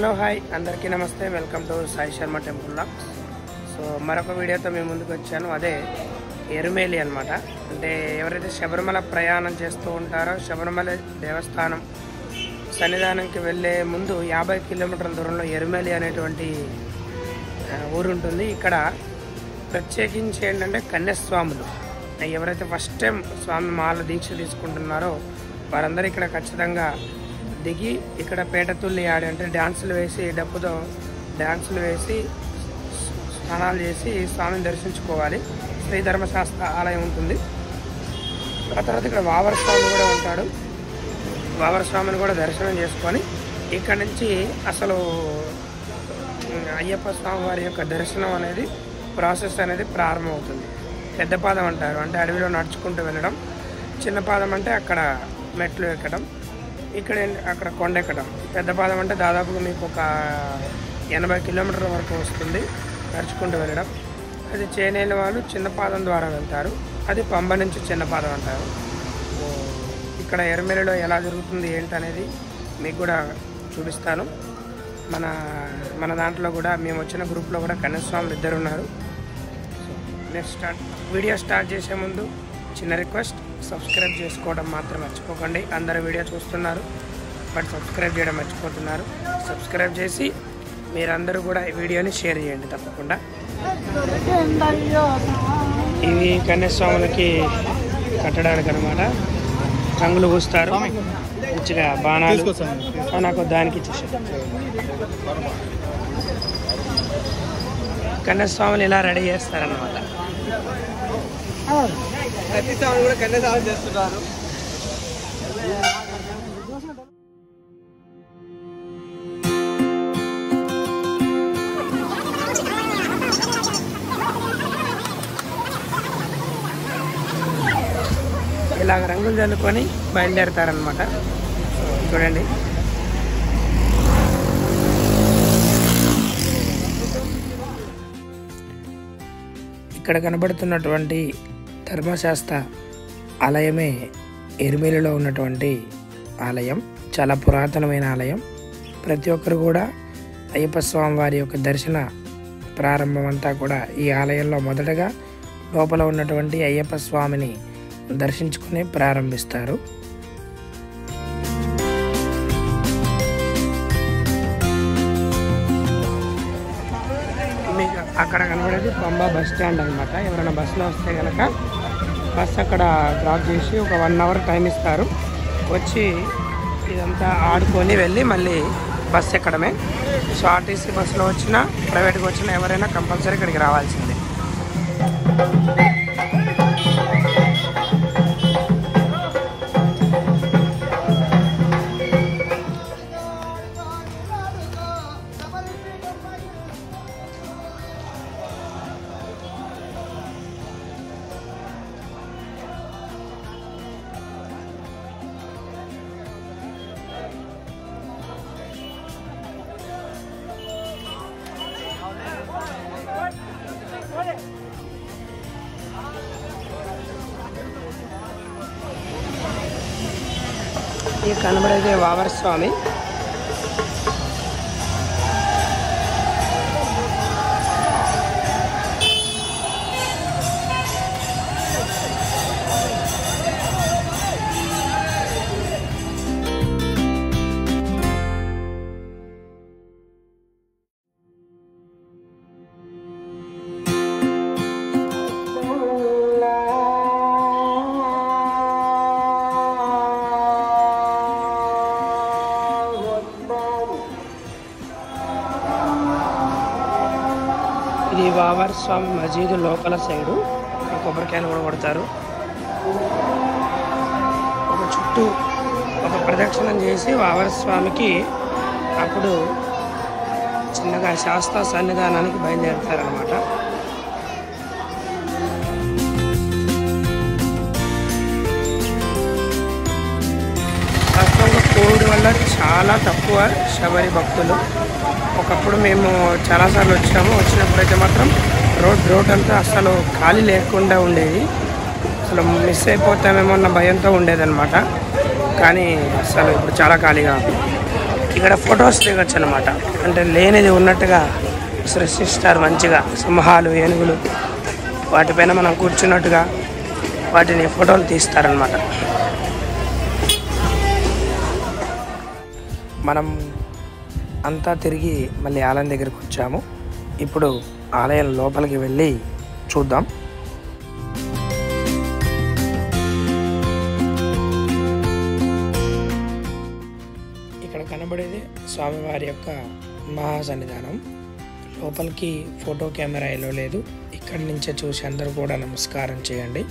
hello hi అందరికీ నమస్తే welcome to Sai Sharma temple logs so మరొక వీడియోతో మేము ముందుకు వచ్చాను అదే ఎరుమేలి అన్నమాట అంటే ఎవరైతే శబరిమల ప్రయాణం చేస్తూ ఉంటారో శబరిమల దేవస్థానం సన్నిధానంకి వెళ్ళే ముందు యాభై కిలోమీటర్ల దూరంలో ఎరుమేలి అనేటువంటి ఆ, ఊరు ఉంటుంది ఇక్కడ ప్రత్యేకించి ఏంటంటే కన్యాస్వాములు ఎవరైతే ఫస్ట్ టైం స్వామి మాల దీక్ష తీసుకుంటున్నారో వారందరూ ఇక్కడ ఖచ్చితంగా దిగి ఇక్కడ పేట తుల్లి ఆడి అంటే డ్యాన్సులు వేసి డప్పుతో డ్యాన్సులు వేసి స్నానాలు చేసి స్వామిని దర్శించుకోవాలి శ్రీ ధర్మశాస్త్ర ఆలయం ఉంటుంది ఆ తర్వాత ఇక్కడ వావర స్వామి కూడా ఉంటాడు వావర స్వామిని కూడా దర్శనం చేసుకొని ఇక్కడ నుంచి అసలు ఉమ్, అయ్యప్ప స్వామి వారి యొక్క దర్శనం అనేది ప్రాసెస్ అనేది ప్రారంభమవుతుంది పెద్ద పాదం అంటారు అంటే అడవిలో నడుచుకుంటూ వెళ్ళడం చిన్న పాదం అంటే అక్కడ మెట్లు ఎక్కడం ఇక్కడ ఏంటి- అక్కడ కొండ ఎక్కడం పెద్ద పాదం అంటే దాదాపుగా మీకు ఒక ఎనభై కిలోమీటర్ల వరకు వస్తుంది నడుచుకుంటూ వెళ్ళడం అది చేనేళ్ళ వాళ్ళు చిన్న పాదం ద్వారా వెళ్తారు అది పంబ నుంచి చిన్న పాదం అంటారు సో ఇక్కడ ఎర్రమెల్లిలో ఎలా జరుగుతుంది ఏంటనేది మీకు కూడా చూపిస్తాను మన మన దాంట్లో కూడా మేము వచ్చిన గ్రూప్లో కూడా కన్యాస్వాములు ఇద్దరు ఉన్నారు so next start video start చేసే ముందు చిన్న రిక్వెస్ట్ సబ్స్క్రైబ్ చేసుకోవడం మాత్రం మర్చిపోకండి అందరు వీడియో చూస్తున్నారు బట్ సబ్స్క్రైబ్ చేయడం మర్చిపోతున్నారు సబ్స్క్రైబ్ చేసి మీరందరూ కూడా ఈ వీడియోని షేర్ చేయండి తప్పకుండా ఇవి కన్యాస్వాములకి కట్టడానికి అనమాట రంగులు పూస్తారు మంచిగా బాణాలు ఆ, నాకు దానికి ఇచ్చేసి కన్యాస్వాములు ఇలా రెడీ చేస్తారన్నమాట ప్రతి సంవత్సరం కూడా కన్యాసారం చేస్తున్నారు ఇలాగ రంగులు చల్లుకొని బయలుదేరతారనమాట చూడండి ఇక్కడ కనబడుతున్నటువంటి ధర్మశాస్త్ర ఆలయమే ఎరిమేలిలో ఉన్నటువంటి ఆలయం చాలా పురాతనమైన ఆలయం ప్రతి ఒక్కరు కూడా అయ్యప్ప స్వామి వారి యొక్క దర్శన ప్రారంభం అంతా కూడా ఈ ఆలయంలో మొదటగా లోపల ఉన్నటువంటి అయ్యప్ప స్వామిని దర్శించుకుని ప్రారంభిస్తారు మీకు అక్కడ కనబడేది పంబా బస్ స్టాండ్ అనమాట ఎవరైనా బస్సులో వస్తే కనుక బస్ అక్కడ డ్రాప్ చేసి ఒక వన్ అవర్ టైం ఇస్తారు వచ్చి ఇదంతా ఆడుకొని వెళ్ళి మళ్ళీ బస్ ఎక్కడమే సో ఆర్టీసీ బస్సులో వచ్చినా ప్రైవేట్గా వచ్చినా ఎవరైనా కంపల్సరీ ఇక్కడికి రావాల్సిందే ఈ కనబడేది వావర్ స్వామి ఇది వావర్ స్వామి మసీదు లోపల సైడు ఇక్కడ కొబ్బరికాయలు కూడా కొడతారు ఒక చుట్టూ ఒక ప్రదక్షిణం చేసి వావర్ స్వామికి అప్పుడు చిన్నగా శాస్త్ర సన్నిధానానికి బయలుదేరుతారనమాట వాస్తవంగా కోవిడ్ వల్ల చాలా తక్కువ శబరి భక్తులు ఒకప్పుడు మేము చాలాసార్లు వచ్చాము వచ్చినప్పుడైతే మాత్రం రోడ్ రోడ్ అంతా అసలు ఖాళీ లేకుండా ఉండేది అసలు మిస్ అయిపోతామేమో అన్న భయంతో ఉండేదన్నమాట కానీ అసలు ఇప్పుడు చాలా ఖాళీగా ఉంది ఇక్కడ ఫొటోస్ దిగొచ్చు అనమాట అంటే లేనిది ఉన్నట్టుగా సృష్టిస్తారు మంచిగా సింహాలు ఏనుగులు వాటిపైన మనం కూర్చున్నట్టుగా వాటిని ఫోటోలు తీస్తారనమాట మనం అంతా తిరిగి మళ్ళీ ఆలయం దగ్గరికి వచ్చాము ఇప్పుడు ఆలయం లోపలికి వెళ్ళి చూద్దాం ఇక్కడ కనబడేది స్వామివారి యొక్క మహాసన్నిధానం లోపలికి ఫోటో కెమెరా ఎలో లేదు ఇక్కడి నుంచే చూసి అందరూ కూడా నమస్కారం చేయండి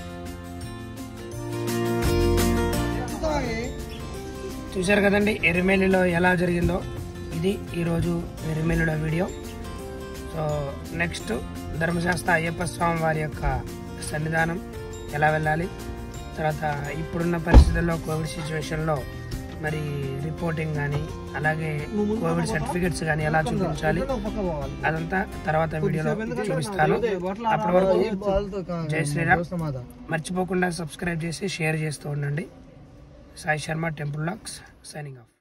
చూశారు కదండి ఎరిమేలిలో ఎలా జరిగిందో ఇది ఈరోజు ఎరిమేలిలో వీడియో సో నెక్స్ట్ ధర్మశాస్త్ర అయ్యప్ప స్వామి వారి యొక్క సన్నిధానం ఎలా వెళ్ళాలి తర్వాత ఇప్పుడున్న పరిస్థితుల్లో కోవిడ్ సిచ్యువేషన్లో మరి రిపోర్టింగ్ కానీ అలాగే కోవిడ్ సర్టిఫికెట్స్ కానీ ఎలా చూపించాలి అదంతా తర్వాత వీడియోలో చూపిస్తాను అప్పటి వరకు జై శ్రీరామ్ మర్చిపోకుండా సబ్స్క్రైబ్ చేసి షేర్ చేస్తూ ఉండండి Sai Sharma temple logs signing of